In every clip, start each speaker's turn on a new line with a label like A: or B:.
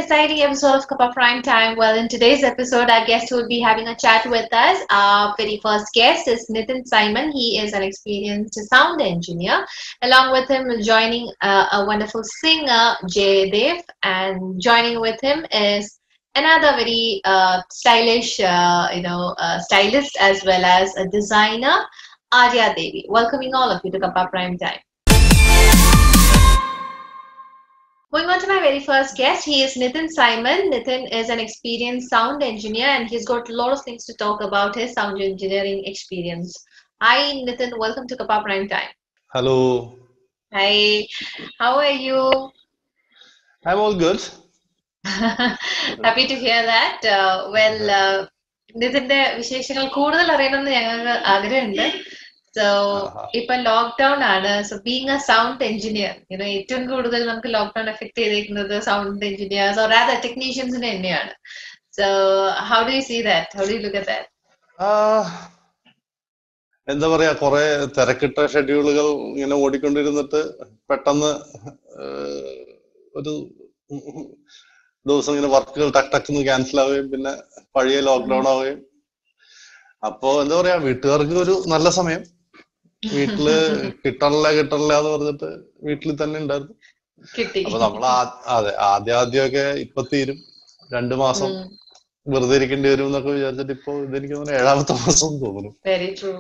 A: exciting episode of Kappa Prime Time. Well, in today's episode, our guest will be having a chat with us. Our very first guest is Nitin Simon. He is an experienced sound engineer. Along with him, joining uh, a wonderful singer, Jay Dev, and joining with him is another very uh, stylish, uh, you know, uh, stylist as well as a designer, Arya Devi. Welcoming all of you to Kappa Prime Time. Moving on to my very first guest, he is Nitin Simon. Nitin is an experienced sound engineer and he's got a lot of things to talk about his sound engineering experience. Hi, Nitin. Welcome to Kappa Prime Time.
B: Hello.
A: Hi. How are you?
B: I'm all good.
A: Happy to hear that. Uh, well, uh, നിതിന്റെ വിശേഷങ്ങൾ കൂടുതൽ അറിയണമെന്ന് ഞങ്ങൾക്ക് ആഗ്രഹമുണ്ട് so
B: ആഹാ.
A: ഇപ്പൊ lockdown ആണ് so being a sound engineer you know ഏറ്റവും കൂടുതൽ നമുക്ക് ലോക്ക്ഡൌൺ എഫക്ട് ചെയ്തേക്കുന്നത് സൗണ്ട് എഞ്ചിനീയേഴ്സ് ഓർ ആദർ ടെക്നീഷ്യൻസിനെ തന്നെയാണ് so how do you see that how do you look at that
B: ആഹ്, എന്താ പറയാ കുറെ തിരക്കിട്ട ഷെഡ്യൂളുകൾ ഇങ്ങനെ ഓടിക്കൊണ്ടിരുന്നിട്ട് പെട്ടെന്ന് ആഹ്, ഒരു ദിവസം ഇങ്ങനെ വർക്കുകൾ ടക്ക് ടക്ക് ക്യാൻസൽ ആവുകയും പിന്നെ പഴയ ലോക്ക്ഡൌൺ ആവുകയും അപ്പോ എന്താ പറയാ വീട്ടുകാർക്ക് ഒരു നല്ല സമയം വീട്ടില് കിട്ടണില്ല കിട്ടണില്ല എന്ന് പറഞ്ഞിട്ട് വീട്ടിൽ തന്നെ ഉണ്ടായിരുന്നു
A: കിട്ടി
B: അപ്പൊ നമ്മൾ അതെ ആദ്യം ആദ്യമൊക്കെ ഇപ്പൊ തീരും രണ്ടു മാസം വെറുതെ ഇരിക്കേണ്ടി വരും എന്നൊക്കെ വിചാരിച്ചിട്ട് ഇപ്പൊ ഇതെനിക്ക് തോന്നുന്നു ഏഴാമത്തെ മാസം എന്ന് തോന്നുന്നു
A: വെരി ട്രൂ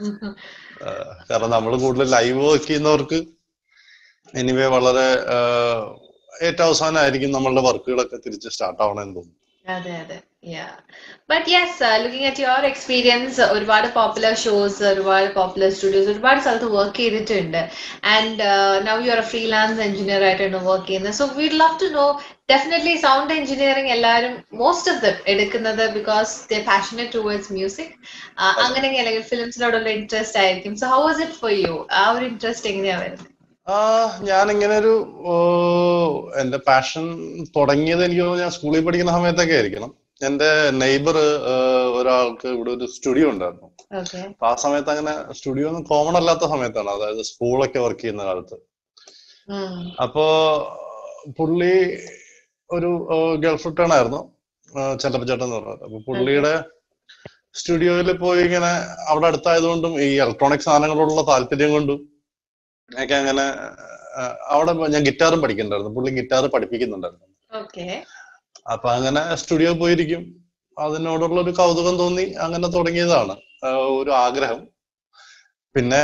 B: ആഹ് കാരണം നമ്മൾ കൂടുതൽ ലൈവ് വർക്ക് ചെയ്യുന്നവർക്ക് എനിവേ വളരെ ആഹ് ഏറ്റവും അവസാനമായിരിക്കും നമ്മളുടെ വർക്കുകളൊക്കെ തിരിച്ച് സ്റ്റാർട്ട് ആവണമെന്ന് തോന്നുന്നു
A: അതെ അതെ yeah but yes uh, looking at your experience uh, ഒരുപാട് പോപ്പുലർ ഷോസ് ഒരുപാട് പോപ്പുലർ സ്റ്റുഡിയോസ് ഒരുപാട് സ്ഥലത്ത് വർക്ക് ചെയ്തിട്ടുണ്ട് and now you are a freelance engineer ആയിട്ടാണ് വർക്ക് ചെയ്യുന്നത് so we'd love to know definitely sound engineering എല്ലാവരും മോസ്റ്റ് ഓഫ് ദം എടുക്കുന്നത് because the passionate towards music അങ്ങനെ അല്ലെങ്കിൽ ഫിലിംസിനോടുള്ള ഇൻട്രസ്റ്റ് ആയിരിക്കും so how was it for you ആ ഒരു ഇൻട്രസ്റ്റ് എങ്ങനെയാ വരുന്നത്
B: ആഹ് ഞാൻ ഇങ്ങനെ ഒരു എന്റെ പാഷൻ തുടങ്ങിയത് എനിക്ക് തോന്നുന്നു ഞാൻ സ്കൂളിൽ പഠിക്കുന്ന സമയത്തൊക്കെ ആയിരിക്കണം എന്റെ നെയ്ബർ ഒരാൾക്ക് ഇവിടെ ഒരു സ്റ്റുഡിയോ ഉണ്ടായിരുന്നു
A: ഓക്കെ
B: അപ്പൊ ആ സമയത്ത് അങ്ങനെ സ്റ്റുഡിയോ ഒന്നും കോമൺ അല്ലാത്ത സമയത്താണ് അതായത് സ്കൂളൊക്കെ വർക്ക് ചെയ്യുന്ന കാലത്ത് അപ്പോ പുള്ളി ഒരു ഗൾഫ് റിട്ടേൺ ആയിരുന്നു ചെല്ലപ്പച്ചേട്ടൻ എന്ന് പറഞ്ഞത് അപ്പൊ പുള്ളിയുടെ സ്റ്റുഡിയോയിൽ പോയി ഇങ്ങനെ അവിടെ അടുത്തായതുകൊണ്ടും ഈ ഇലക്ട്രോണിക് സാധനങ്ങളോടുള്ള താല്പര്യം കൊണ്ടും ഒക്കെ അങ്ങനെ ആ, അവിടെ ഞാൻ ഗിറ്റാറും പഠിക്കുന്നുണ്ടായിരുന്നു പുള്ളി ഗിറ്റാർ പഠിപ്പിക്കുന്നുണ്ടായിരുന്നു
A: ഓക്കെ
B: അപ്പൊ അങ്ങനെ സ്റ്റുഡിയോ പോയിരിക്കും അതിനോടുള്ള ഒരു കൗതുകം തോന്നി അങ്ങനെ തുടങ്ങിയതാണ് ആ, ഒരു ആഗ്രഹം പിന്നെ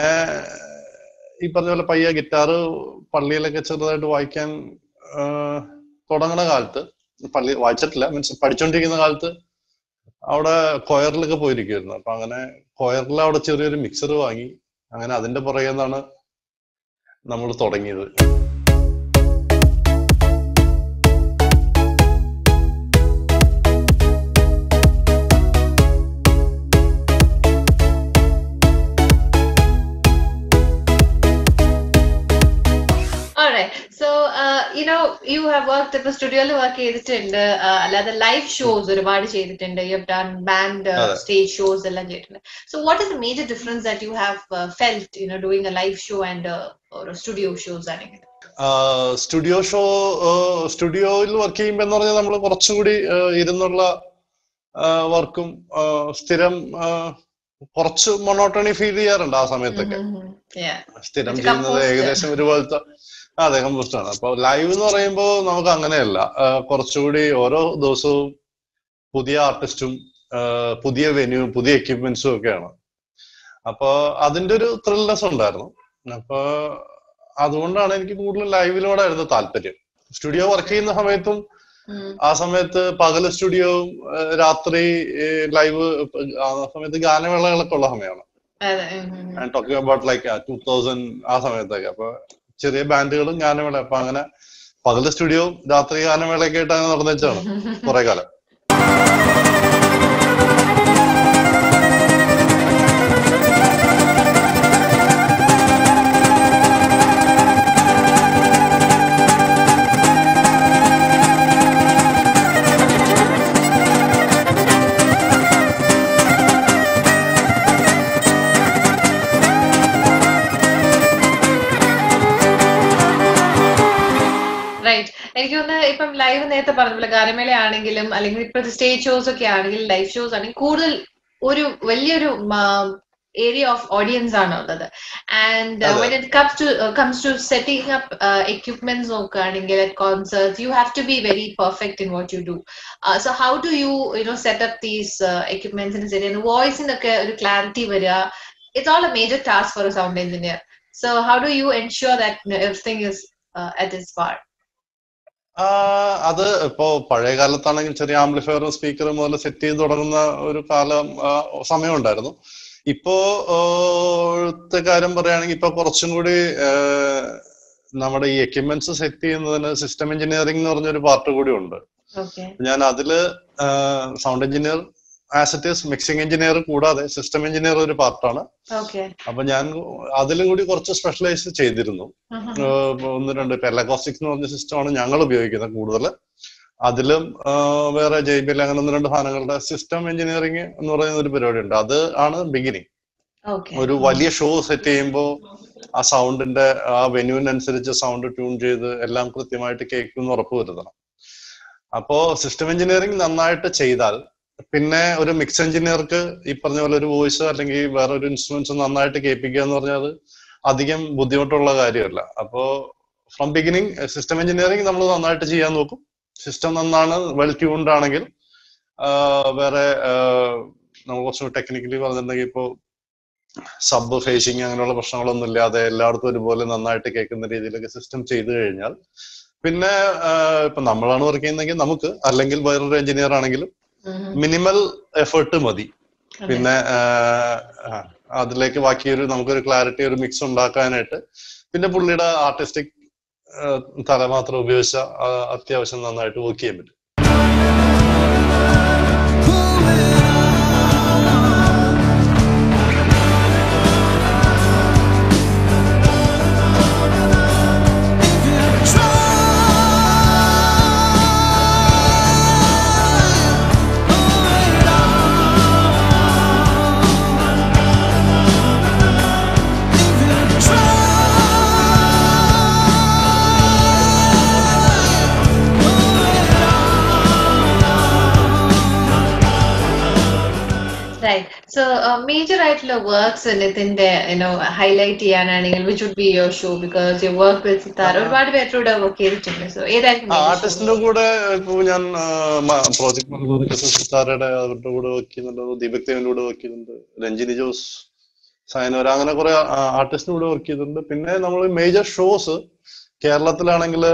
B: ഈ പറഞ്ഞ പോലെ പയ്യ ഗിറ്റാറ് പള്ളിയിലൊക്കെ ചെറുതായിട്ട് വായിക്കാൻ ആ, തുടങ്ങണ കാലത്ത് പള്ളി വായിച്ചിട്ടില്ല മീൻസ് പഠിച്ചോണ്ടിരിക്കുന്ന കാലത്ത് അവിടെ കൊയറിലൊക്കെ പോയിരിക്കുമായിരുന്നു അപ്പൊ അങ്ങനെ കൊയറിൽ അവിടെ ചെറിയൊരു മിക്സർ വാങ്ങി അങ്ങനെ അതിന്റെ പുറകെ നിന്നാണ് നമ്മൾ തുടങ്ങിയത്
A: Alright. So, uh, you know, you have worked at the studio work ചെയ്തിട്ടുണ്ട് uh, അല്ലാതെ ലൈവ് ഷോസ് ഒരുപാട് ചെയ്തിട്ടുണ്ട് യു ഹവ് ഡൺ ബാൻഡ്
B: അതെ.
A: സ്റ്റേജ് ഷോസ് എല്ലാം ചെയ്തിട്ടുണ്ട് so what is the major difference that you have felt you know doing a live show and studio shows ആണെങ്കിൽ
B: studio show സ്റ്റുഡിയോയിൽ work ചെയ്യുമ്പോ എന്ന് പറഞ്ഞാൽ നമ്മൾ കുറച്ചുകൂടി ആ, ഇരുന്നുള്ള വർക്കും സ്ഥിരം ആ, കുറച്ച് മൊണോട്ടണി ഫീൽ ചെയ്യാറുണ്ട് ആ സമയത്തൊക്കെ സ്ഥിരം
A: മറ്റേ
B: ചെയ്യുന്നത്
A: composed.
B: ഏകദേശം ഒരുപോലത്തെ അതെ കമ്പോസ്റ്റ് ആണ് അപ്പൊ ലൈവ് എന്ന് പറയുമ്പോൾ നമുക്ക് അങ്ങനെയല്ല ആ, കുറച്ചുകൂടി ഓരോ ദിവസവും പുതിയ ആർട്ടിസ്റ്റും പുതിയ വെന്യൂ പുതിയ എക്യുപ്മെന്റ്സും ഒക്കെയാണ് അപ്പൊ അതിന്റെ ഒരു ത്രിൽനെസ് ഉണ്ടായിരുന്നു അപ്പൊ അതുകൊണ്ടാണ് എനിക്ക് കൂടുതൽ ലൈവിനോടായിരുന്നു താല്പര്യം സ്റ്റുഡിയോ വർക്ക് ചെയ്യുന്ന സമയത്തും ആ സമയത്ത് പകല് സ്റ്റുഡിയോവും രാത്രി ലൈവ് ആ സമയത്ത് ഗാനമേളകളൊക്കെ ഉള്ള സമയമാണ്
A: അതെ ഉം, ഉം, ഉം.
B: Talking about like two thousand ആ സമയത്തൊക്കെ അപ്പൊ ചെറിയ ബാൻഡുകളും ഗാനമേള അപ്പൊ അങ്ങനെ പകല് സ്റ്റുഡിയോവും രാത്രി ഗാനമേളയൊക്കെ ആയിട്ട് അങ്ങനെ നടന്നു വെച്ചാണ് കുറെ കാലം
A: റൈറ്റ് എനിക്ക് തോന്നുന്നു ഇപ്പം ലൈവ് നേരത്തെ പറഞ്ഞ പോലെ ഗാനമേള ആണെങ്കിലും അല്ലെങ്കിൽ ഇപ്പോഴത്തെ സ്റ്റേജ് ഷോസ് ഒക്കെ ആണെങ്കിൽ ലൈവ് ഷോസ് ആണെങ്കിൽ കൂടുതൽ ഒരു വലിയൊരു ഏരിയ ഓഫ് ഓഡിയൻസ് ആണ് ഉള്ളത് ആൻഡ്
B: അതെ.
A: When it comes to comes to setting up equipments നോക്കുകയാണെങ്കിൽ at concerts you have to be very perfect in what you do so how do you you know set up these എക്യുപ്മെന്റ്സിന് ശരി വോയിസിനൊക്കെ ഒരു clarity വരിക it's all a major task for a sound engineer so how do you ensure that everything is at is part
B: ആ, അത് ഇപ്പോ പഴയ കാലത്താണെങ്കിൽ ചെറിയ ആംപ്ലിഫയറും സ്പീക്കറും മുതൽ സെറ്റ് ചെയ്ത് തുടങ്ങുന്ന ഒരു കാലം ആ, സമയം ഉണ്ടായിരുന്നു ഇപ്പോ ത്തെ കാര്യം പറയുകയാണെങ്കിൽ ഇപ്പൊ കുറച്ചും കൂടി ആ, നമ്മുടെ ഈ എക്യുപ്മെന്റ്സ് സെറ്റ് ചെയ്യുന്നതിന് സിസ്റ്റം എഞ്ചിനീയറിംഗ് എന്ന് പറഞ്ഞൊരു പാർട്ട് കൂടി ഉണ്ട്
A: Okay.
B: ഞാൻ അതില് sound engineer as it is mixing engineer കൂടാതെ സിസ്റ്റം എഞ്ചിനീയർ ഒരു പാർട്ടാണ്
A: Okay.
B: അപ്പൊ ഞാൻ അതിലും കൂടി കുറച്ച് സ്പെഷ്യലൈസ് ചെയ്തിരുന്നു
A: Mhm.
B: ഏഹ് ഒന്ന് രണ്ട് പെലകോസ്റ്റിക്സ് എന്ന് പറഞ്ഞ സിസ്റ്റമാണ് ഞങ്ങൾ ഉപയോഗിക്കുന്നത് കൂടുതൽ അതിലും ഏഹ് വേറെ ജെ ബി എൽ അങ്ങനെ ഒന്ന് രണ്ട് സാധനങ്ങളുടെ സിസ്റ്റം എഞ്ചിനീയറിംഗ് എന്ന് പറയുന്ന ഒരു പരിപാടി ഉണ്ട് അത് ആണ് ബിഗിനിങ്
A: Okay.
B: ഒരു വലിയ ഷോ സെറ്റ് ചെയ്യുമ്പോൾ ആ സൗണ്ടിന്റെ ആ വെന്യൂവിനനുസരിച്ച് സൗണ്ട് ട്യൂൺ ചെയ്ത് എല്ലാം കൃത്യമായിട്ട് കേൾക്കുമെന്ന് ഉറപ്പ് വരുത്തണം അപ്പോ സിസ്റ്റം എഞ്ചിനീയറിംഗ് നന്നായിട്ട് ചെയ്താൽ പിന്നെ ഒരു മിക്സ് എഞ്ചിനീയർക്ക് ഈ പറഞ്ഞ പോലെ ഒരു വോയിസ് അല്ലെങ്കിൽ വേറെ ഒരു ഇൻസ്ട്രുമെന്റ്സ് നന്നായിട്ട് കേൾപ്പിക്കുക എന്ന് പറഞ്ഞാൽ അത് അധികം ബുദ്ധിമുട്ടുള്ള കാര്യമല്ല അപ്പോ ഫ്രം ബിഗിനിങ് സിസ്റ്റം എഞ്ചിനീയറിംഗ് നമ്മൾ നന്നായിട്ട് ചെയ്യാൻ നോക്കും സിസ്റ്റം നന്നാണ് വെൽ ട്യൂൺഡ് ആണെങ്കിൽ ആഹ് വേറെ ആഹ് നമ്മൾ കുറച്ച് ടെക്നിക്കലി പറഞ്ഞിട്ടുണ്ടെങ്കിൽ ഇപ്പോ സബ് ഫേസിങ് അങ്ങനെയുള്ള പ്രശ്നങ്ങളൊന്നും ഇല്ലാതെ എല്ലായിടത്തും ഒരുപോലെ നന്നായിട്ട് കേൾക്കുന്ന രീതിയിലൊക്കെ സിസ്റ്റം ചെയ്തു കഴിഞ്ഞാൽ പിന്നെ ആഹ് ഇപ്പൊ നമ്മളാണ് വർക്ക് ചെയ്യുന്നതെങ്കിൽ നമുക്ക് അല്ലെങ്കിൽ വേറൊരു എഞ്ചിനീയർ ആണെങ്കിലും
A: Mhm.
B: മിനിമൽ എഫേർട്ട് മതി
A: അതെ.
B: പിന്നെ ആഹ് ആ, അതിലേക്ക് ബാക്കിയൊരു നമുക്കൊരു ക്ലാരിറ്റി ഒരു മിക്സ് ഉണ്ടാക്കാനായിട്ട് പിന്നെ പുള്ളിയുടെ ആർട്ടിസ്റ്റിക് തല മാത്രം ഉപയോഗിച്ച അത്യാവശ്യം നന്നായിട്ട് വർക്ക് ചെയ്യാൻ പറ്റും
A: Right. So, uh, major ആയിട്ടുള്ള വർക്ക്സ് നിതിന്റെ യുനോ ഹൈലൈറ്റ് ചെയ്യാനാണെങ്കിൽ which would be your show because you work with Sithara ഒരുപാട് പേരുടെ വർക്ക് ചെയ്തിട്ടുണ്ട് സോ ഏതായിരിക്കും major show?
B: ആർട്ടിസ്റ്റിന്റെ കൂടെ ഇപ്പൊ ഞാൻ പ്രോജക്ട് മാനേജർ സിത്താരയുടെ അവരുടെ കൂടെ വർക്ക് ചെയ്യുന്നുണ്ട് ദീപക് ദേവിന്റെ കൂടെ വർക്ക് ചെയ്യുന്നുണ്ട് രഞ്ജിനി ജോസ് സൈനോര അങ്ങനെ കുറെ ആർട്ടിസ്റ്റിന്റെ കൂടെ വർക്ക് ചെയ്തിട്ടുണ്ട് പിന്നെ നമ്മൾ മേജർ ഷോസ് കേരളത്തിലാണെങ്കിൽ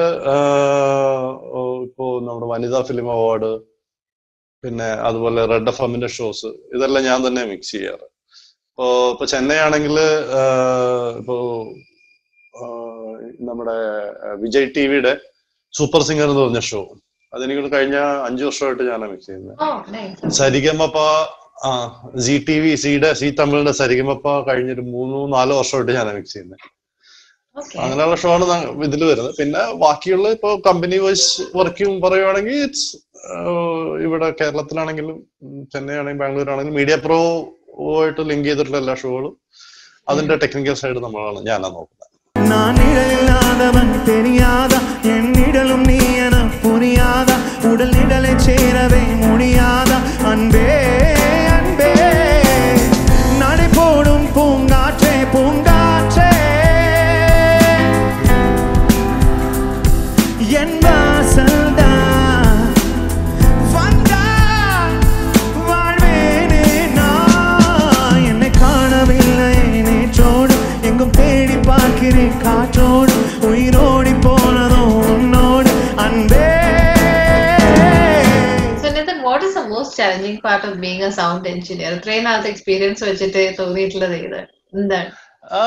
B: ഇപ്പോ നമ്മുടെ വനിതാ ഫിലിം അവാർഡ് പിന്നെ അതുപോലെ റെഡ് എഫ് എമ്മിന്റെ ഷോസ് ഇതെല്ലാം ഞാൻ തന്നെ മിക്സ് ചെയ്യാറ് ഇപ്പോ ഇപ്പൊ ചെന്നൈ ആണെങ്കിൽ ഇപ്പോ ആ, നമ്മുടെ വിജയ് ടി വിയുടെ സൂപ്പർ സിംഗർ എന്ന് പറഞ്ഞ ഷോ അതെനിക്ക് കഴിഞ്ഞ അഞ്ചു വർഷമായിട്ട് ഞാനാണ് മിക്സ് ചെയ്യുന്നത്
A: Oh, nice.
B: സരിഗമപ്പ ആ ജി ടി വി സിയുടെ സി തമിഴിന്റെ സരിഗമപ്പ കഴിഞ്ഞൊരു മൂന്നോ നാലോ വർഷമായിട്ട് ഞാനാണ് മിക്സ് ചെയ്യുന്നത്
A: Okay.
B: അങ്ങനെയുള്ള ഷോ ആണ് ഇതിൽ വരുന്നത് പിന്നെ ബാക്കിയുള്ള ഇപ്പൊ കമ്പനി വൈസ് വർക്കും പറയുവാണെങ്കിൽ ഇറ്റ്സ് ഇവിടെ കേരളത്തിലാണെങ്കിലും ഉം, ചെന്നൈ ആണെങ്കിലും ബാംഗ്ലൂർ ആണെങ്കിലും മീഡിയ പ്രോ ആയിട്ട് ലിങ്ക് ചെയ്തിട്ടുള്ള എല്ലാ ഷോകളും അതിന്റെ ടെക്നിക്കൽ സൈഡ് നമ്മളാണ് ഞാനാണ് നോക്കുന്നത്
C: நான் நிழலில்லாதவன் தெரியாதா என் நிழலும் நீ என புரியாதா உடல் நிழலை சேரவே முடியாதா அன்பே அன்பே நடை போடும் பூங்காற்றே பூங்காற்றே என் வாசல்தான் வந்தால் வாழ்வேனே நான் என்னை காணவில்லை நேற்றோடு எங்கும் தேடி பார்க்கிறேன் காற்றோடு உயிரோடி போனதோ உன்னோடு அன்பே
A: So, Nitin, what is the most challenging part of being a sound engineer? ഇത്രയും നാളത്തെ എക്സ്പീരിയൻസ് വെച്ചിട്ട് തോന്നിയിട്ടുള്ളത് ഏത് എന്താണ്
B: ആ,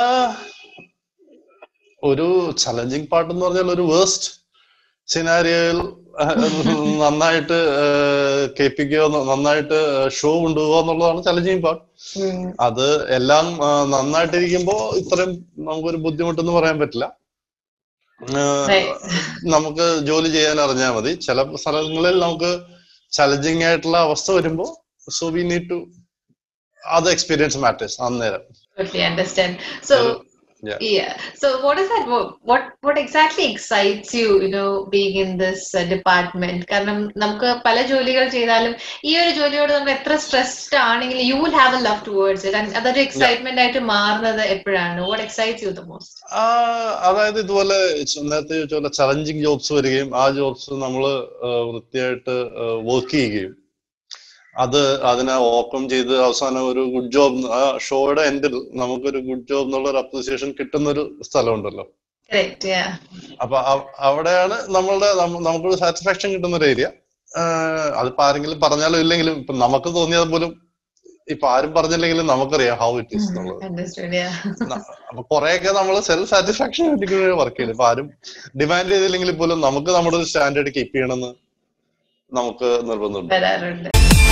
B: ഒരു ചലഞ്ചിങ് പാട്ട് എന്ന് പറഞ്ഞാൽ ഒരു വേസ്റ്റ് സിനാരിയോയിൽ നന്നായിട്ട് കേൾപ്പിക്കുകയോ നന്നായിട്ട് ഷോ കൊണ്ടുപോകുക എന്നുള്ളതാണ് ചലഞ്ചിങ് പാർട്ട്
A: ഉം.
B: അത് എല്ലാം ആ, നന്നായിട്ടിരിക്കുമ്പോ ഇത്രയും നമുക്കൊരു ബുദ്ധിമുട്ടെന്ന് പറയാൻ പറ്റില്ല ആ,
A: Right.
B: നമുക്ക് ജോലി ചെയ്യാൻ അറിഞ്ഞാൽ മതി ചില സ്ഥലങ്ങളിൽ നമുക്ക് ചലഞ്ചിങ് ആയിട്ടുള്ള അവസ്ഥ വരുമ്പോ സോ വി നീഡ് ടു അത് എക്സ്പീരിയൻസ് മാറ്റേഴ്സ് അന്നേരം
A: Totally understand. So, Yeah. So what is that? What what, what exactly excites you, you know, being in this uh, department? കാരണം നമുക്ക് പല ജോലികൾ ചെയ്താലും ഈ ഒരു ജോലിയോട് നമ്മൾ എത്ര സ്ട്രെസ്ഡ് ആണെങ്കിലും you will have a love towards it അതൊരു എക്സൈറ്റ്മെന്റ് ആയിട്ട് മാറുന്നത് എപ്പോഴാണ് what excites you the most
B: ആ, അതായത് ഇതുപോലെ ച- നേരത്തെ ചോദിച്ച പോലെ ചലഞ്ചിങ് ജോബ്സ് വരികയും ആ ജോബ്സ് നമ്മൾ വൃത്തിയായിട്ട് വർക്ക് ചെയ്യുകയും അത് അതിനെ ഓപ്പൺ ചെയ്ത് അവസാനം ഒരു ഗുഡ് ജോബ് ആ ഷോയുടെ എൻഡിൽ നമുക്കൊരു ഗുഡ് ജോബ് എന്നുള്ള ഒരു അപ്രിസിയേഷൻ കിട്ടുന്ന ഒരു സ്ഥലമുണ്ടല്ലോ
A: കറക്റ്റ് യാ
B: അപ്പൊ അവ- അവിടെയാണ് നമ്മളുടെ നമ്മ- നമുക്കൊരു സാറ്റിസ്ഫാക്ഷൻ കിട്ടുന്ന ഒരു ഏരിയ അതിപ്പോ ആരെങ്കിലും പറഞ്ഞാലും ഇല്ലെങ്കിലും ഇപ്പൊ നമുക്ക് തോന്നിയത് പോലും ഇപ്പൊ ആരും പറഞ്ഞില്ലെങ്കിലും നമുക്കറിയാം ഹൗ ഇറ്റ് ഈസ് എന്നുള്ളത്
A: അണ്ടർസ്റ്റുഡ് യാ
B: ന- അപ്പൊ കുറെയൊക്കെ നമ്മൾ സെൽഫ് സാറ്റിസ്ഫാക്ഷൻ വേണ്ടി വർക്ക് ചെയ്യും ഇപ്പൊ ആരും ഡിമാൻഡ് ചെയ്തില്ലെങ്കിൽ പോലും നമുക്ക് നമ്മുടെ ഒരു സ്റ്റാൻഡേർഡ് കീപ്പ് ചെയ്യണമെന്ന് നമുക്ക് നിർബന്ധമുണ്ട്
A: വരാറുണ്ട്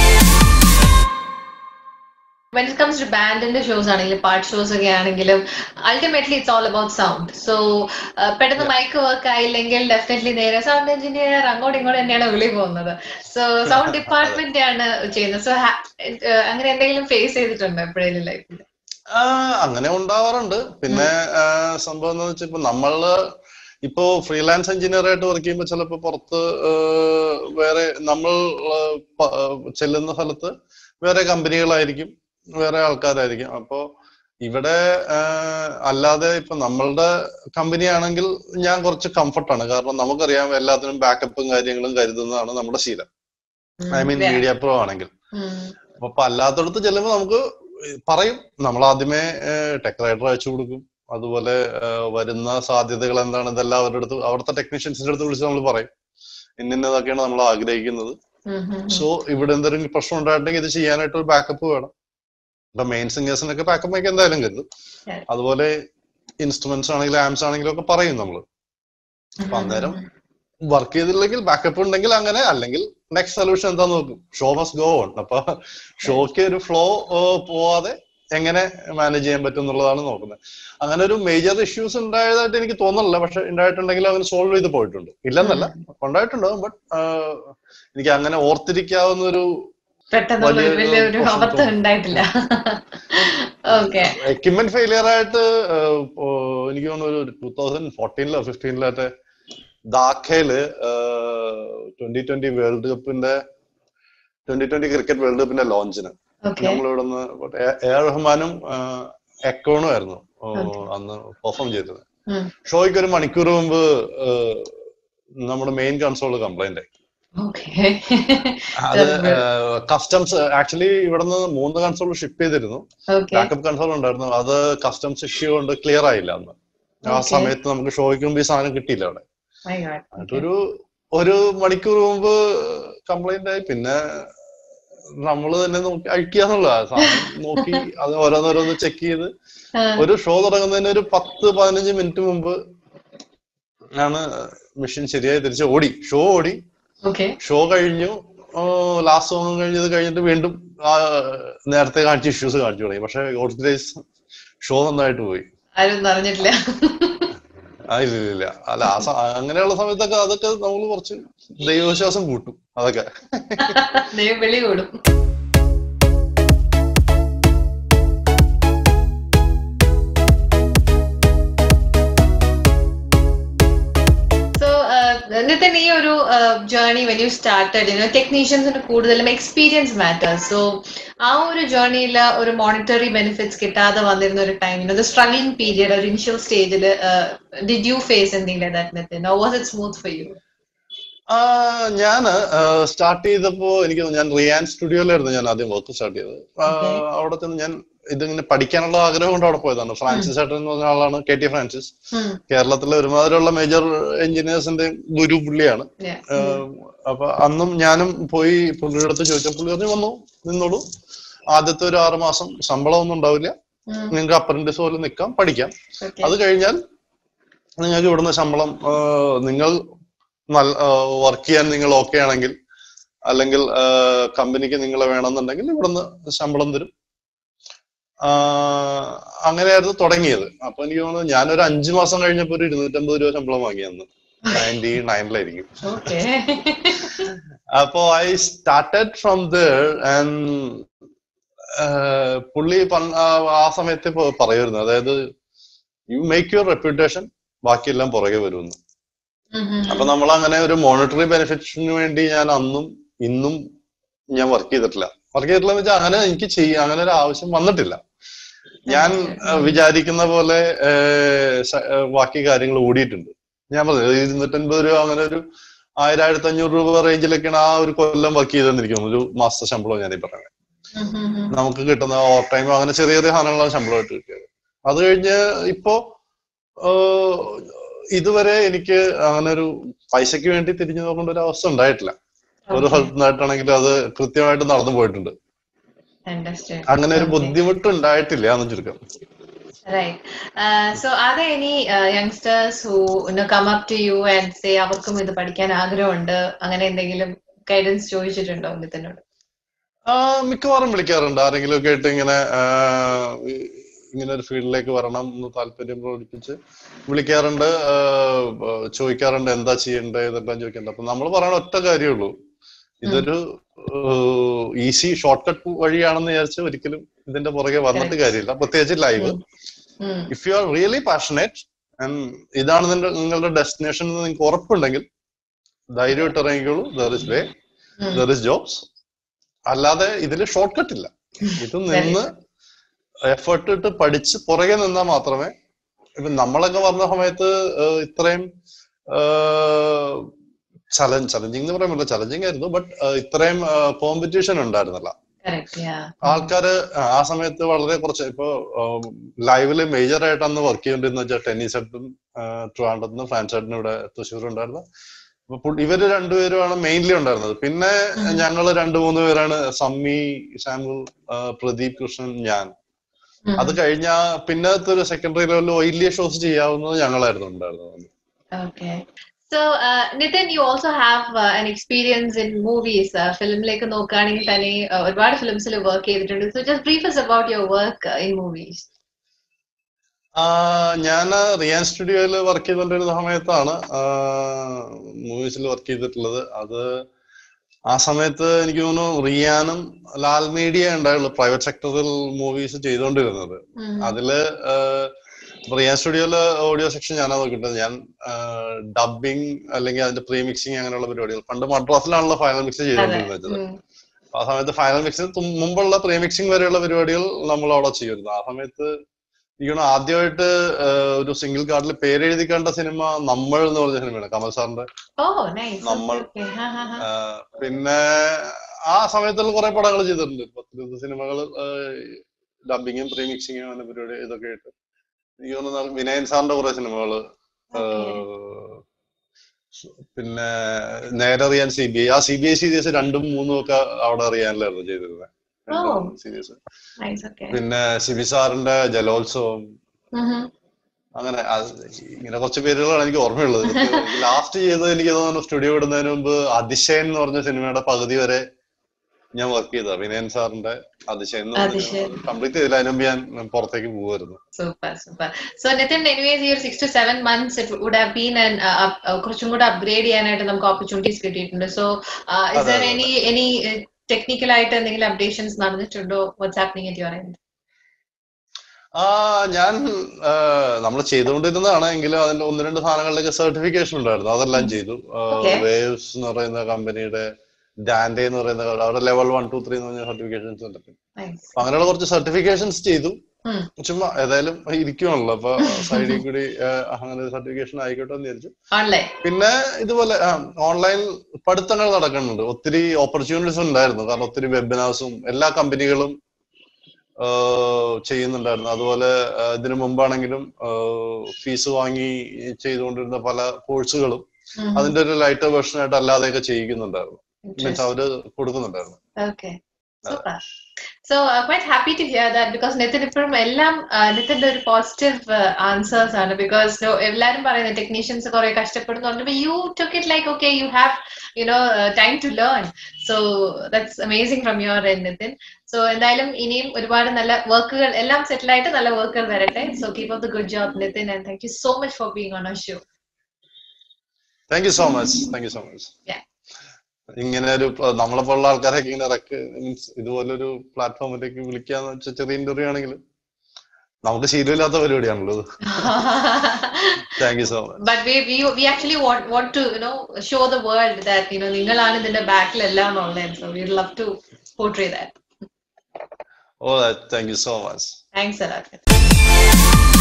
A: when it comes to ബാൻഡിന്റെ ഷോസ് ആണെങ്കിലും പാർട്ട് ഷോസ് ഒക്കെ ആണെങ്കിലും ultimately it's all about sound so പെട്ടെന്ന് മൈക്ക് വർക്ക് ആയില്ലെങ്കിൽ ഡെഫിനറ്റ്ലി നേരെ സൗണ്ട് എഞ്ചിനീയർ അങ്ങോട്ടും ഇങ്ങോട്ടും തന്നെയാണ് വിളി പോകുന്നത് സോ സൗണ്ട് ഡിപ്പാർട്ട്മെന്റ് ആണ് ചെയ്യുന്നത് സോ അങ്ങനെ എന്തെങ്കിലും ഫേസ് ചെയ്തിട്ടുണ്ടോ എപ്പോഴേലും ലൈഫിൽ
B: ആ, അങ്ങനെ ഉണ്ടാവാറുണ്ട് പിന്നെ ആ, സംഭവം എന്താ വെച്ചാൽ ഇപ്പൊ നമ്മള് ഇപ്പോ ഫ്രീലാൻസ് എഞ്ചിനീയർ ആയിട്ട് വർക്ക് ചെയ്യുമ്പോൾ ചിലപ്പോ പുറത്ത് ആ, വേറെ നമ്മൾ ആ, പ- ആ, ചെല്ലുന്ന സ്ഥലത്ത് വേറെ കമ്പനികളായിരിക്കും വേറെ ആൾക്കാരായിരിക്കും അപ്പോ ഇവിടെ ആ, അല്ലാതെ ഇപ്പൊ നമ്മളുടെ കമ്പനി ആണെങ്കിൽ ഞാൻ കുറച്ച് കംഫർട്ടാണ് കാരണം നമുക്കറിയാം എല്ലാത്തിനും ബാക്കപ്പും കാര്യങ്ങളും കരുതുന്നതാണ് നമ്മുടെ ശീലം ഐ മീൻ മീഡിയ പ്രോ ആണെങ്കിൽ അപ്പൊ അല്ലാത്തടത്ത് ചെല്ലുമ്പോ നമുക്ക് പറയും നമ്മൾ ആദ്യമേ ടെക് റൈറ്റർ അയച്ചു കൊടുക്കും അതുപോലെ ഏഹ്, വരുന്ന സാധ്യതകൾ എന്താണ് ഇതെല്ലാം അവരുടെ അടുത്ത് അവിടുത്തെ ടെക്നീഷ്യൻസിന്റെ അടുത്ത് വിളിച്ച് നമ്മൾ പറയും ഇന്നിന്നതൊക്കെയാണ് നമ്മൾ ആഗ്രഹിക്കുന്നത് സോ ഇവിടെ എന്തെങ്കിലും പ്രശ്നം ഉണ്ടായിട്ടുണ്ടെങ്കിൽ ഇത് ചെയ്യാനായിട്ട് ഒരു ബാക്കപ്പ് വേണം ഇപ്പൊ മെയിൻ സിംഗേഴ്സിനൊക്കെ ബാക്കപ്പ് ഒക്കെ എന്തായാലും കരുതും
A: Yeah.
B: അതുപോലെ ഇൻസ്ട്രുമെന്റ്സ് ആണെങ്കിലും ആംസ് ആണെങ്കിലും ഒക്കെ പറയും നമ്മൾ അപ്പൊ അന്നേരം വർക്ക് ചെയ്തില്ലെങ്കിൽ ബാക്കപ്പ് ഉണ്ടെങ്കിൽ അങ്ങനെ അല്ലെങ്കിൽ നെക്സ്റ്റ് സൊല്യൂഷൻ എന്താ നോക്കും ഷോ മസ്റ്റ് ഗോ ഓൺ അപ്പൊ ഷോക്ക് ഒരു ഫ്ലോ പോവാതെ എങ്ങനെ മാനേജ് ചെയ്യാൻ പറ്റും എന്നുള്ളതാണ് നോക്കുന്നത് അങ്ങനെ ഒരു മേജർ ഇഷ്യൂസ് ഉണ്ടായതായിട്ട് എനിക്ക് തോന്നുന്നില്ല പക്ഷെ ഉണ്ടായിട്ടുണ്ടെങ്കിൽ അവന് സോൾവ് ചെയ്ത് പോയിട്ടുണ്ട് ഇല്ലെന്നല്ല ഉണ്ടായിട്ടുണ്ടാവും ബട്ട് എനിക്ക് അങ്ങനെ ഓർത്തിരിക്കാവുന്ന ഒരു
A: പെട്ടെന്നുള്ള ഒരു
B: വലിയൊരു
A: വലിയ ഒരു
B: പ്രശ്നം
A: അബദ്ധം
B: തോന്നി.
A: ഉണ്ടായിട്ടില്ല ഓക്കെ
B: എക്യുപ്മെന്റ് ഫെയിലിയർ ആയിട്ട് ഏഹ്, ഇപ്പോ എനിക്ക് തോന്നുന്നു ഒരു ടൂ തൗസൻഡ് ഫോർട്ടീനിലോ ഫിഫ്റ്റീനിലൊക്കെ ധാക്കയില് ട്വന്റി ട്വന്റി വേൾഡ് കപ്പിന്റെ ട്വന്റി ട്വന്റി ക്രിക്കറ്റ് വേൾഡ് കപ്പിന്റെ ലോഞ്ചിന്
A: ഓക്കെ
B: നമ്മൾ ഇവിടുന്ന് എ ആർ റഹ്മാനും എക്കോണും ആയിരുന്നു ഓ, അന്ന് പെർഫോം ചെയ്തത് ഷോയ്ക്ക് ഒരു മണിക്കൂർ മുമ്പ് ഏഹ്, നമ്മുടെ മെയിൻ കൺസോൾ കംപ്ലൈന്റ് ആയി
A: ഓക്കെ
B: അത് കസ്റ്റംസ് ആക്ച്വലി ഇവിടുന്ന് മൂന്ന് കൺസോൾ ഷിപ്പ് ചെയ്തിരുന്നു
A: ഓക്കെ
B: ബാക്കപ്പ് കൺസോൾ ഉണ്ടായിരുന്നു അത് കസ്റ്റംസ് ഇഷ്യൂ കൊണ്ട് ക്ലിയർ ആയില്ല അന്ന് ആ
A: Okay.
B: സമയത്ത് നമുക്ക് ഷോയ്ക്ക് മുമ്പ് ഈ സാധനം കിട്ടിയില്ല അവിടെ
A: മൈ ഗോഡ്
B: എന്നിട്ടൊരു ഒരു മണിക്കൂർ മുമ്പ് കംപ്ലൈന്റ് ആയി പിന്നെ നമ്മൾ തന്നെ നോക്കി അഴിക്കുക എന്നുള്ളതാ സാധനം നോക്കി അത് ഓരോന്നോരോന്ന് ചെക്ക് ചെയ്ത് ഒരു ഷോ തുടങ്ങുന്നതിന് ഒരു പത്ത് പതിനഞ്ച് മിനിറ്റ് മുമ്പ് ആണ് മെഷീൻ ശരിയായി തിരിച്ച് ഓടി ഷോ ഓടി
A: ഓക്കെ
B: ഷോ കഴിഞ്ഞു ലാസ്റ്റ് സോങ് കഴിഞ്ഞത് കഴിഞ്ഞിട്ട് വീണ്ടും ആ നേരത്തെ കാണിച്ച ഇഷ്യൂസ് കാണിച്ചു തുടങ്ങി പക്ഷെ ഓർഗനൈസ് ഷോ നന്നായിട്ട് പോയി
A: ആരും അറിഞ്ഞിട്ടില്ല
B: ആ ഇല്ല ഇല്ല, ഇല്ല അല്ല ആ സ- അങ്ങനെയുള്ള സമയത്തൊക്കെ അതൊക്കെ നമ്മൾ കുറച്ച് ദൈവവിശ്വാസം കൂട്ടും അതൊക്കെ
A: ദൈവം വിളി കൂടും സോ നിതിൻ ഈ ഒരു journey when you started you know ടെക്നീഷ്യൻസിന് കൂടുതലും എക്സ്പീരിയൻസ് മാറ്റേഴ്സ് സോ ആ ഒരു ജേർണിയിൽ ഒരു മോണിറ്ററി ബെനിഫിറ്റ്സ് കിട്ടാതെ വന്നിരുന്ന ഒരു ടൈം യുനോ സ്ട്രഗ്ലിംഗ് പീരിയഡ് ഒരു ഇനിഷ്യൽ സ്റ്റേജിൽ ഡിഡ് യു ഫേസ് എന്തെങ്കിലും like that Nithin or was it smooth for you
B: ആ ഞാന് സ്റ്റാർട്ട് ചെയ്തപ്പോ എനിക്ക് തോന്നുന്നു ഞാൻ റിയാൻ സ്റ്റുഡിയോയിലായിരുന്നു ഞാൻ ആദ്യം വർക്ക് സ്റ്റാർട്ട് ചെയ്തത് ആ,
A: Okay.
B: അവിടെ ചെന്ന് ഞാൻ ഇതിങ്ങനെ പഠിക്കാനുള്ള ആഗ്രഹം കൊണ്ട് അവിടെ പോയതാണ് ഫ്രാൻസിസ് ഏട്ടൻ എന്ന് പറഞ്ഞ ആളാണ് കെ ടി ഫ്രാൻസിസ് കേരളത്തിലെ ഒരുമാതിരിയുള്ള മേജർ എഞ്ചിനീയേഴ്സിന്റെ ഗുരു പുള്ളിയാണ് ഏഹ് അപ്പൊ അന്നും ഞാനും പോയി പുള്ളിയുടെ അടുത്ത് ചോദിച്ച പുള്ളി പറഞ്ഞു വന്നു നിന്നോളൂ ആദ്യത്തെ ഒരു ആറ് മാസം ശമ്പളം ഒന്നും ഉണ്ടാവില്ല നിങ്ങൾക്ക് അപ്രന്റീസ് പോലെ നിൽക്കാം പഠിക്കാം അത് കഴിഞ്ഞാൽ നിങ്ങൾക്ക് ഇവിടുന്ന് ശമ്പളം ഏഹ് നിങ്ങൾ നല്ല വർക്ക് ചെയ്യാൻ നിങ്ങൾ ഓക്കെ ആണെങ്കിൽ അല്ലെങ്കിൽ കമ്പനിക്ക് നിങ്ങളെ വേണമെന്നുണ്ടെങ്കിൽ ഇവിടുന്ന് ശമ്പളം തരും ആഹ് അങ്ങനെയായിരുന്നു തുടങ്ങിയത് അപ്പൊ എനിക്ക് തോന്നുന്നു ഞാനൊരു അഞ്ചു മാസം കഴിഞ്ഞപ്പോ ഒരു ഇരുന്നൂറ്റമ്പത് രൂപ ശമ്പളം വാങ്ങി അന്ന് നയൻറ്റി നയനിലായിരിക്കും
A: ഓക്കെ
B: അപ്പോ I started from there and പുള്ളി പൺ- ആ- ആ സമയത്ത് ഇപ്പൊ പറയുമായിരുന്നു അതായത് യു മേക്ക് യുവർ റെപ്യൂട്ടേഷൻ ബാക്കിയെല്ലാം പുറകെ വരുന്നു
A: ഉം, ഉം,
B: അപ്പൊ നമ്മൾ അങ്ങനെ ഒരു മോണിറ്ററി ബെനിഫിറ്റ്സിന് വേണ്ടി ഞാൻ അന്നും ഇന്നും ഞാൻ വർക്ക് ചെയ്തിട്ടില്ല വർക്ക് ചെയ്തിട്ടില്ല എന്ന് വെച്ചാൽ അങ്ങനെ എനിക്ക് ചെയ്യാൻ അങ്ങനെ ഒരു ആവശ്യം വന്നിട്ടില്ല ഞാൻ ഏഹ്, വിചാരിക്കുന്ന പോലെ ഏഹ്, സ- ഏഹ്, ബാക്കി കാര്യങ്ങൾ ഓടിയിട്ടുണ്ട് ഞാൻ പറഞ്ഞു ഇരുന്നൂറ്റൻപത് രൂപ അങ്ങനെ ഒരു ആയിരം ആയിരത്തി അഞ്ഞൂറ് രൂപ റേഞ്ചിലൊക്കെയാണ് ആ ഒരു കൊല്ലം വർക്ക് ചെയ്തെന്നിരിക്കുന്നത് ഒരു മാസത്തെ ശമ്പളം ഞാൻ ഈ പറയുന്നത്
A: ഉം, ഉം, ഉം.
B: നമുക്ക് കിട്ടുന്ന ഓവർ ടൈം അങ്ങനെ ചെറിയ ചെറിയ സാധനങ്ങളാണ് ശമ്പളമായിട്ട് കിട്ടിയത് അത് കഴിഞ്ഞ് ഇപ്പോ ഏഹ്, ഇതുവരെ എനിക്ക് അങ്ങനെ ഒരു പൈസക്ക് വേണ്ടി തിരിഞ്ഞു നോക്കേണ്ട ഒരു അവസ്ഥ ഉണ്ടായിട്ടില്ല ഒരു
A: Okay.
B: ഹെൽത്ത് ആയിട്ടാണെങ്കിൽ അത് കൃത്യമായിട്ട് നടന്നു പോയിട്ടുണ്ട്
A: Understood.
B: അങ്ങനെ ഒരു
A: Okay.
B: ബുദ്ധിമുട്ട് ഉണ്ടായിട്ടില്ല എന്ന് ചുരുക്കം
A: Right. Uh, so are there any uh, youngsters who you know come up to you and say അവർക്കും ഇത് പഠിക്കാൻ ആഗ്രഹമുണ്ട് അങ്ങനെ എന്തെങ്കിലും ഗൈഡൻസ് ചോദിച്ചിട്ടുണ്ടോ നിതിനോട്
B: ആ, മിക്കവാറും വിളിക്കാറുണ്ട് ആരെങ്കിലും ഒക്കെ ആയിട്ട് ഇങ്ങനെ ആ, ഈ- ഇങ്ങനെ ഒരു ഫീൽഡിലേക്ക് വരണം എന്ന് താല്പര്യം പ്രകടിപ്പിച്ച് വിളിക്കാറുണ്ട് ആ, ആ, ചോദിക്കാറുണ്ട് എന്താ ചെയ്യണ്ടേ ഇതെല്ലാം ചോദിക്കാറുണ്ട് അപ്പൊ നമ്മൾ പറയണ ഒറ്റ കാര്യമുള്ളൂ ഇതൊരു ഈസി ഷോർട്ട് കട്ട് വഴിയാണെന്ന് വിചാരിച്ച് ഒരിക്കലും ഇതിന്റെ പുറകെ വന്നിട്ട്
A: Correct.
B: കാര്യമില്ല പ്രത്യേകിച്ച് ലൈവ്
A: ഉം.
B: If you are really passionate and ഇതാണ് നിന്റെ നിങ്ങളുടെ ഡെസ്റ്റിനേഷൻ എന്ന് നിങ്ങൾക്ക് ഉറപ്പുണ്ടെങ്കിൽ ധൈര്യമായിട്ട് ഇറങ്ങിക്കോളൂ ദർ ഇസ് വേ
A: ഉം.
B: ദർ ഇസ് ജോബ്സ് അല്ലാതെ ഇതിൽ ഷോർട്ട് കട്ട് ഇല്ല ഇത് നിന്ന് എഫേർട്ട് ഇട്ട് പഠിച്ച് പുറകെ നിന്നാൽ മാത്രമേ ഇപ്പൊ നമ്മളൊക്കെ വന്ന സമയത്ത് ഏഹ്, ഇത്രയും ചലഞ്ച് ചലഞ്ചിങ് എന്ന് പറയാൻ പറ്റില്ല ചലഞ്ചിങ് ആയിരുന്നു ബട്ട് ഇത്രയും കോമ്പറ്റീഷൻ ഉണ്ടായിരുന്നില്ല
A: Correct. Yeah.
B: ആൾക്കാര് ആ സമയത്ത് വളരെ കുറച്ച് ഇപ്പൊ ലൈവില് മേജർ ആയിട്ട് അന്ന് വർക്ക് ചെയ്തോണ്ടിരുന്ന വെച്ചാൽ ടെന്നീസ് ഹെഡും ട്രിവാൻഡ്രത്തുനിന്ന് ഫ്രാൻസ് ഹെഡിനും ഇവിടെ തൃശ്ശൂർ ഉണ്ടായിരുന്നു അപ്പൊ പുൾ- ഇവര് രണ്ടുപേരുമാണ് മെയിൻലി ഉണ്ടായിരുന്നത് പിന്നെ ഞങ്ങൾ രണ്ടു മൂന്ന് പേരാണ് സമ്മി സാമുൽ ആ, പ്രദീപ് കൃഷ്ണൻ ഞാൻ
A: ഉം.
B: അത് കഴിഞ്ഞ പിന്നത്തെ ഒരു സെക്കൻഡറി ലെവലിൽ വലിയ ഷോസ് ചെയ്യാവുന്നത് ഞങ്ങളായിരുന്നു ഉണ്ടായിരുന്നത്
A: Okay. So, uh, Nitin, you also have uh, an experience in movies. Uh, ഫിലിമിലേക്ക് നോക്കുകയാണെങ്കിൽ തന്നെ uh, ഒരുപാട് ഫിലിംസിൽ വർക്ക് ചെയ്തിട്ടുണ്ട് so just brief us about your work uh, in movies.
B: ഞാൻ റിയാൻ സ്റ്റുഡിയോയിൽ വർക്ക് ചെയ്തുകൊണ്ടിരുന്ന സമയത്താണ് മൂവീസിൽ വർക്ക് ചെയ്തിട്ടുള്ളത് അത് ആ സമയത്ത് എനിക്ക് തോന്നുന്നു റിയാനും ലാൽ മീഡിയ ഉണ്ടായുള്ളൂ പ്രൈവറ്റ് സെക്ടറിൽ മൂവീസ് ചെയ്തുകൊണ്ടിരുന്നത്
A: ഉം.
B: അതില് ആഹ് റിയാൻ സ്റ്റുഡിയോയില് ഓഡിയോ സെക്ഷൻ ഞാനാ നോക്കിയിട്ടത് ഞാൻ ഡബിങ് അല്ലെങ്കിൽ അതിന്റെ പ്രീ മിക്സിങ് അങ്ങനെയുള്ള പരിപാടികൾ പണ്ട് മദ്രാസിലാണല്ലോ ഫൈനൽ മിക്സ്
A: അതെ.
B: ചെയ്തുകൊണ്ടിരുന്നത്
A: ഉം.
B: ആ സമയത്ത് ഫൈനൽ മിക്സിന് മുമ്പുള്ള പ്രീ മിക്സിംഗ് വരെയുള്ള പരിപാടികൾ നമ്മൾ അവിടെ ചെയ്യുമായിരുന്നു ആ സമയത്ത് എനിക്കാണ് ആദ്യമായിട്ട് ആഹ് ഒരു സിംഗിൾ കാർഡിൽ പേരെഴുതി കണ്ട സിനിമ നമ്മൾ എന്ന് പറഞ്ഞ സിനിമയാണ് കമൽ സാറിന്റെ
A: Oh, nice. Okay,
B: നമ്മൾ
A: okay. Ha, ha, ha.
B: ആഹ് പിന്നെ ആ സമയത്തുള്ള കുറെ പടങ്ങൾ ചെയ്തിട്ടുണ്ട് പത്തിരുപത് സിനിമകൾ ഡബിങ്ങും പ്രീ മിക്സിങ്ങും അങ്ങനെ പരിപാടി ഇതൊക്കെ ആയിട്ട് എനിക്ക് തോന്നുന്നു വിനയൻ സാറിന്റെ കുറെ സിനിമകള് ആഹ് പിന്നെ നേരെ അറിയാൻ സി ബി ഐ ആ സി ബി ഐ സീരീസ് രണ്ടും മൂന്നും ഒക്കെ അവിടെ അറിയാനില്ലായിരുന്നു ചെയ്തിരുന്നത്
A: Oh.
B: Series
A: Nice, okay.
B: പിന്നെ സിബി സാറിന്റെ ജലോത്സവം
A: Mhm.
B: അങ്ങനെ അത് ഇങ്ങനെ കുറച്ച് പേരുകളാണ് എനിക്ക് ഓർമ്മയുള്ളത് ലാസ്റ്റ് ചെയ്തത് എനിക്ക് തോന്നുന്നു സ്റ്റുഡിയോ വിടുന്നതിന് മുമ്പ് അതിശയൻ എന്ന് പറഞ്ഞ സിനിമയുടെ പകുതി വരെ ഞാൻ വർക്ക് ചെയ്ത വിനയൻ സാറിന്റെ അതിശയൻ എന്ന്
A: അതിശയൻ.
B: കംപ്ലീറ്റ് ചെയ്തില്ല അതിന് മുമ്പ് ഞാൻ പുറത്തേക്ക് പോകുമായിരുന്നു
A: Super, super. So, Nitin, anyways, your six to seven months, it would have been an uh, up- uh, കുറച്ചും കൂടെ അപ്ഗ്രേഡ് ചെയ്യാനായിട്ട് നമുക്ക് ഓപ്പർച്യൂണിറ്റീസ് കിട്ടിയിട്ടുണ്ട് സോ ഇസ്
B: അതെ,
A: ദർ
B: അതെ.
A: എനി എനി ടെക്നിക്കൽ ആയിട്ട് എന്തെങ്കിലും അപ്ഡേഷൻസ് നടന്നിട്ടുണ്ടോ what's happening at your end
B: ആ ഞാൻ നമ്മൾ ചെയ്തുകൊണ്ടിരുന്നതാണ് എങ്കിലും അതിന്റെ ഒന്ന് രണ്ട് സാധനങ്ങളിലേക്ക് സർട്ടിഫിക്കേഷൻ ഉണ്ടായിരുന്നു അതെല്ലാം ചെയ്തു
A: Okay.
B: വേവ്സ് എന്ന് പറയുന്ന കമ്പനിയുടെ ഡാൻഡേ എന്ന് പറയുന്ന അവിടെ ലെവൽ വൺ ടു ത്രീ എന്ന് പറഞ്ഞ സർട്ടിഫിക്കേഷൻസ് ഉണ്ട്
A: നൈസ്
B: അപ്പൊ അങ്ങനെയുള്ള കുറച്ച് സർട്ടിഫിക്കേഷൻസ് ചെയ്തു
A: ഉം.
B: ചുമ്മാ ഏതായാലും ഇരിക്കുവാണല്ലോ അപ്പൊ സൈഡിൽ കൂടി ആ, അങ്ങനെ സർട്ടിഫിക്കേഷൻ ആയിക്കോട്ടെ എന്ന് വിചാരിച്ചു
A: ഓൺലൈൻ
B: പിന്നെ ഇതുപോലെ ഓൺലൈൻ പഠിത്തങ്ങൾ നടക്കുന്നുണ്ട് ഒത്തിരി ഓപ്പർച്യൂണിറ്റീസ് ഉണ്ടായിരുന്നു കാരണം ഒത്തിരി വെബിനാർസും എല്ലാ കമ്പനികളും ആ, ചെയ്യുന്നുണ്ടായിരുന്നു അതുപോലെ ആ, ഇതിനു മുമ്പാണെങ്കിലും ഫീസ് വാങ്ങി ചെയ്തുകൊണ്ടിരുന്ന പല കോഴ്സുകളും അതിന്റെ ഒരു ലൈറ്റർ വേർഷൻ ആയിട്ട് അല്ലാതെയൊക്കെ ചെയ്യിക്കുന്നുണ്ടായിരുന്നു മീൻസ് അവര് കൊടുക്കുന്നുണ്ടായിരുന്നു
A: Okay. Super. So uh, quite happy to hear that because Nitin ഇപ്പോഴും എല്ലാം നിതിന്റെ ഒരു പോസിറ്റീവ് ആൻസേഴ്സ് ആണ് ബിക്കോസ് എല്ലാരും പറയുന്നത് ടെക്നീഷ്യൻസ് കുറെ കഷ്ടപ്പെടുന്നു പറഞ്ഞപ്പോൾ you took it like okay you have you know time to learn so that's amazing from your end Nithin so എന്തായാലും ഇനിയും ഒരുപാട് നല്ല വർക്കുകൾ എല്ലാം സെറ്റിൽ ആയിട്ട് നല്ല വർക്കുകൾ വരട്ടെ so keep of the good job Nithin and thank you so much for being on our show
B: thank you so much thank you so much
A: Yeah.
B: ഇങ്ങനെ ഒരു നമ്മളെ പോലുള്ള ആൾക്കാരൊക്കെ ഇങ്ങനെ റെക്ക് മീൻസ് ഇതുപോലൊരു പ്ലാറ്റ്ഫോമിലേക്ക് വിളിക്കാന്ന് വെച്ചാൽ ചെറിയ ഇന്റർവ്യൂ ആണെങ്കിലും നമുക്ക് ശീലമില്ലാത്ത പരിപാടിയാണല്ലോ ഇത് thank you so much
A: but we we we actually want want to you know show the world that you know നിങ്ങളാണ് ഇതിന്റെ ബാക്കിലെല്ലാം ഉള്ളത് so we'd love to portray that
B: oh thank you so much
A: thanks a lot